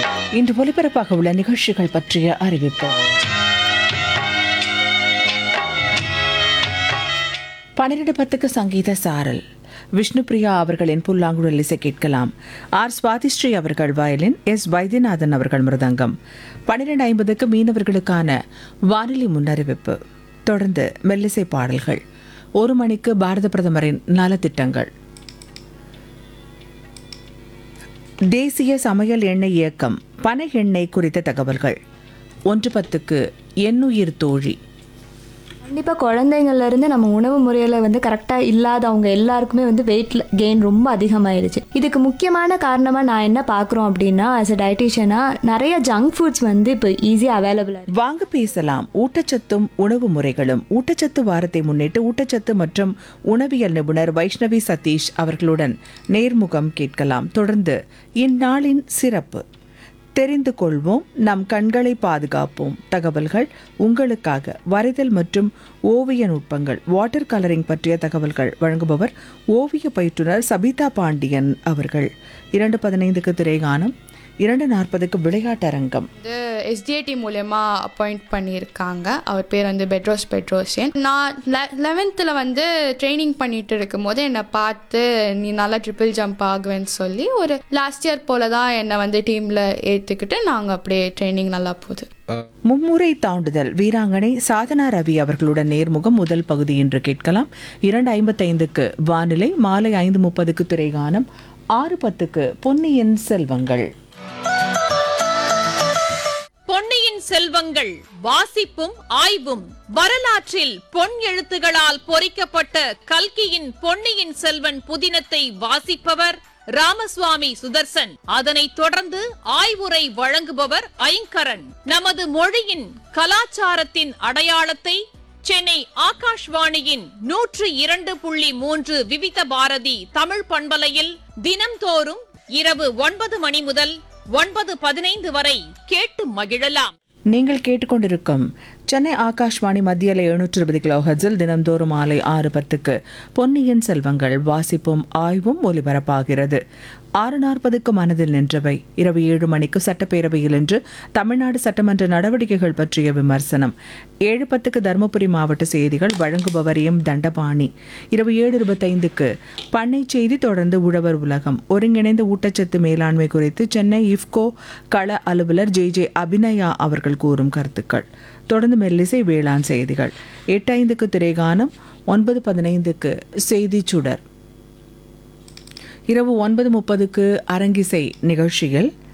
இன்று ஒலிபரப்பாக உள்ள நிகழ்ச்சிகள் பற்றிய அறிவிப்பு பன்னிரண்டு பத்துக்கு சங்கீத சாரல் விஷ்ணுபிரியா அவர்களின் புல்லாங்குழல் இசை கேட்கலாம் ஆர் சுவாதிஸ்ரீ அவர்கள் வயலின் எஸ் வைத்தியநாதன் அவர்கள் மிருதங்கம் பன்னிரண்டு ஐம்பதுக்கு மீனவர்களுக்கான வானிலை முன்னறிவிப்பு தொடர்ந்து மெல்லிசை பாடல்கள் ஒரு மணிக்கு பாரத பிரதமரின் நலத்திட்டங்கள் தேசிய சமையல் எண்ணெய் இயக்கம் பனை எண்ணெய் குறித்த தகவல்கள் ஒன்று பத்துக்கு எண்ணுயிர் தோழி கண்டிப்பாக குழந்தைங்கள்ல இருந்து நம்ம உணவு முறையில் வந்து கரெக்டாக இல்லாதவங்க எல்லாருக்குமே வந்து வெயிட் கெயின் ரொம்ப அதிகமாயிருச்சு இதுக்கு முக்கியமான காரணமாக நான் என்ன பார்க்குறோம் அப்படின்னா ஆஸ் அ டயட்டிஷியனாக நிறைய ஜங்க் ஃபுட்ஸ் வந்து இப்போ ஈஸியாக அவைலபிளாக இருக்கு வாங்க பேசலாம் ஊட்டச்சத்தும் உணவு முறைகளும் ஊட்டச்சத்து வாரத்தை முன்னிட்டு ஊட்டச்சத்து மற்றும் உணவியல் நிபுணர் வைஷ்ணவி சதீஷ் அவர்களுடன் நேர்முகம் கேட்கலாம் தொடர்ந்து இந்நாளின் சிறப்பு தெரிந்து கொள்வோம் நம் கண்களை பாதுகாப்போம் தகவல்கள் உங்களுக்காக வரைதல் மற்றும் ஓவிய நுட்பங்கள் வாட்டர் கலரிங் பற்றிய தகவல்கள் வழங்குபவர் ஓவிய பயிற்றுனர் சபிதா பாண்டியன் அவர்கள் இரண்டு பதினைந்துக்கு திரைகானம் இரண்டு நாற்பதுக்கு விளையாட்டரங்கம் வந்து எஸ்டிஐடி மூலயமா அப்பாயிண்ட் பண்ணியிருக்காங்க அவர் பேர் வந்து பெட்ரோஸ் பெட்ரோசியன் நான் லெவன்த்தில் வந்து ட்ரைனிங் பண்ணிட்டு இருக்கும்போது என்னை பார்த்து நீ நல்லா ட்ரிபிள் ஜம்ப் ஆகுவேன்னு சொல்லி ஒரு லாஸ்ட் இயர் போல தான் என்னை வந்து டீமில் ஏற்றுக்கிட்டு நாங்கள் அப்படியே ட்ரைனிங் நல்லா போகுது மும்முறை தாண்டுதல் வீராங்கனை சாதனா ரவி அவர்களுடன் நேர்முகம் முதல் பகுதி என்று கேட்கலாம் இரண்டு ஐம்பத்தைந்துக்கு வானிலை மாலை ஐந்து முப்பதுக்கு திரைகானம் ஆறு பத்துக்கு பொன்னியின் செல்வங்கள் பொன்னியின் செல்வங்கள் வாசிப்பும் ஆய்வும் வரலாற்றில் பொன் எழுத்துகளால் பொறிக்கப்பட்ட கல்கியின் பொன்னியின் செல்வன் புதினத்தை வாசிப்பவர் ராமசுவாமி சுதர்சன் அதனைத் தொடர்ந்து ஆய்வுரை வழங்குபவர் ஐங்கரன் நமது மொழியின் கலாச்சாரத்தின் அடையாளத்தை சென்னை ஆகாஷ்வாணியின் நூற்று இரண்டு புள்ளி மூன்று விவித பாரதி தமிழ் பண்பலையில் தினம்தோறும் இரவு ஒன்பது மணி முதல் ஒன்பது பதினைந்து வரை கேட்டு மகிழலாம் நீங்கள் கேட்டுக்கொண்டிருக்கும் சென்னை ஆகாஷ்வாணி மத்தியில் எழுநூற்று இருபது கிலோ ஹெட்ஸில் தினம்தோறும் மாலை ஆறு பத்துக்கு பொன்னியின் செல்வங்கள் வாசிப்பும் ஆய்வும் ஒலிபரப்பாகிறது ஆறு நாற்பதுக்கு மனதில் நின்றவை இரவு ஏழு மணிக்கு சட்டப்பேரவையில் இன்று தமிழ்நாடு சட்டமன்ற நடவடிக்கைகள் பற்றிய விமர்சனம் ஏழு பத்துக்கு தருமபுரி மாவட்ட செய்திகள் வழங்குபவர் எம் தண்டபாணி இரவு ஏழு இருபத்தைந்துக்கு பண்ணை செய்தி தொடர்ந்து உழவர் உலகம் ஒருங்கிணைந்த ஊட்டச்சத்து மேலாண்மை குறித்து சென்னை இஃப்கோ கள அலுவலர் ஜே ஜே அபிநயா அவர்கள் கூறும் கருத்துக்கள் தொடர்ந்து மெல்லிசை வேளாண் செய்திகள் எட்டு ஐந்துக்கு திரைகானம் ஒன்பது பதினைந்துக்கு செய்தி சுடர் இரவு ஒன்பது முப்பதுக்கு அரங்கிசை நிகழ்ச்சியில்